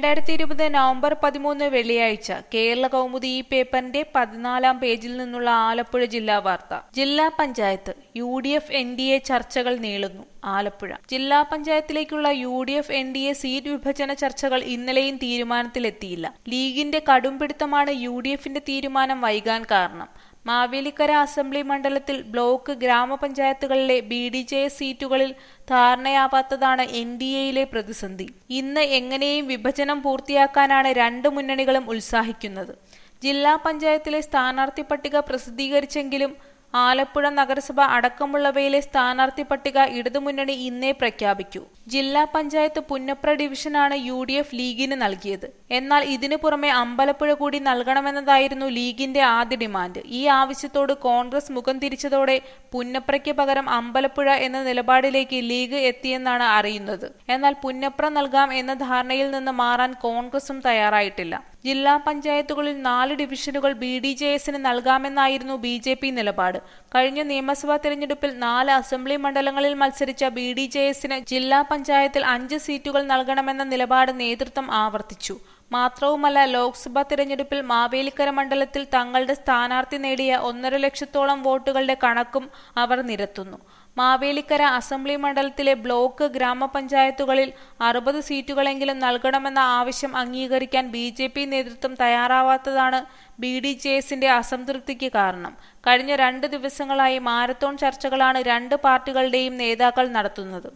രണ്ടായിരത്തി ഇരുപത് നവംബർ പതിമൂന്ന് വെള്ളിയാഴ്ച കേരള കൗമുദി ഈ പേപ്പറിന്റെ പതിനാലാം പേജിൽ നിന്നുള്ള ആലപ്പുഴ ജില്ലാ വാർത്ത ജില്ലാ panchayat U D F N D A ചർച്ചകൾ നീളുന്നു ആലപ്പുഴ ജില്ലാ പഞ്ചായത്തിലേക്കുള്ള U D F N D A seat വിഭജന ചർച്ചകൾ ഇന്നലെയും തീരുമാനത്തിലെത്തിയില്ല ലീഗിന്റെ കടുംപിടുത്തമാണ് യു ഡി എഫിന്റെ തീരുമാനം വൈകാൻ കാരണം മാവേലിക്കര അസംബ്ലി മണ്ഡലത്തിൽ ബ്ലോക്ക് ഗ്രാമപഞ്ചായത്തുകളിലെ ബി ഡി ജെ എസ് സീറ്റുകളിൽ ധാരണയാവാത്തതാണ് എൻ ഡി എയിലെ പ്രതിസന്ധി ഇന്ന് എങ്ങനെയും വിഭജനം പൂർത്തിയാക്കാനാണ് രണ്ട് മുന്നണികളും ഉത്സാഹിക്കുന്നത് ജില്ലാ പഞ്ചായത്തിലെ സ്ഥാനാർത്ഥി പട്ടിക പ്രസിദ്ധീകരിച്ചെങ്കിലും ആലപ്പുഴ നഗരസഭ അടക്കമുള്ളവയിലെ സ്ഥാനാർത്ഥി പട്ടിക ഇടതുമുന്നണി ഇന്നേ പ്രഖ്യാപിക്കൂ ജില്ലാ പഞ്ചായത്ത് പുന്നപ്ര ഡിവിഷനാണ് യു ഡി എഫ് ലീഗിന് നൽകിയത് എന്നാൽ ഇതിനു പുറമെ അമ്പലപ്പുഴ കൂടി നൽകണമെന്നതായിരുന്നു ലീഗിന്റെ ആദ്യ ഡിമാൻഡ് ഈ ആവശ്യത്തോട് കോൺഗ്രസ് മുഖം തിരിച്ചതോടെ പുന്നപ്രയ്ക്ക് പകരം അമ്പലപ്പുഴ എന്ന നിലപാടിലേക്ക് ലീഗ് എത്തിയെന്നാണ് അറിയുന്നത് എന്നാൽ പുന്നപ്ര നൽകാം എന്ന ധാരണയിൽ നിന്ന് മാറാൻ കോൺഗ്രസും തയ്യാറായിട്ടില്ല ജില്ലാ പഞ്ചായത്തുകളിൽ നാല് ഡിവിഷനുകൾ ബി ഡി ജെ എസിന് നൽകാമെന്നായിരുന്നു ബി ജെ പി നിലപാട് കഴിഞ്ഞ നിയമസഭാ തെരഞ്ഞെടുപ്പിൽ നാല് അസംബ്ലി മണ്ഡലങ്ങളിൽ മത്സരിച്ച ബി ഡി ജെ എസിന് ജില്ലാ പഞ്ചായത്തിൽ അഞ്ച് സീറ്റുകൾ നൽകണമെന്ന നിലപാട് നേതൃത്വം ആവർത്തിച്ചു മാത്രവുമല്ല ലോക്സഭാ തിരഞ്ഞെടുപ്പിൽ മാവേലിക്കര മണ്ഡലത്തിൽ തങ്ങളുടെ സ്ഥാനാർത്ഥി നേടിയ ഒന്നര ലക്ഷത്തോളം വോട്ടുകളുടെ കണക്കും അവർ നിരത്തുന്നു മാവേലിക്കര അസംബ്ലി മണ്ഡലത്തിലെ ബ്ലോക്ക് ഗ്രാമപഞ്ചായത്തുകളിൽ അറുപത് സീറ്റുകളെങ്കിലും നൽകണമെന്ന ആവശ്യം അംഗീകരിക്കാൻ ബി ജെ പി നേതൃത്വം തയ്യാറാവാത്തതാണ് ബി ഡി ജെ എസിന്റെ അസംതൃപ്തിക്ക് കാരണം കഴിഞ്ഞ രണ്ട് ദിവസങ്ങളായി മാരത്തോൺ ചർച്ചകളാണ് രണ്ട് പാർട്ടികളുടെയും നേതാക്കൾ നടത്തുന്നത്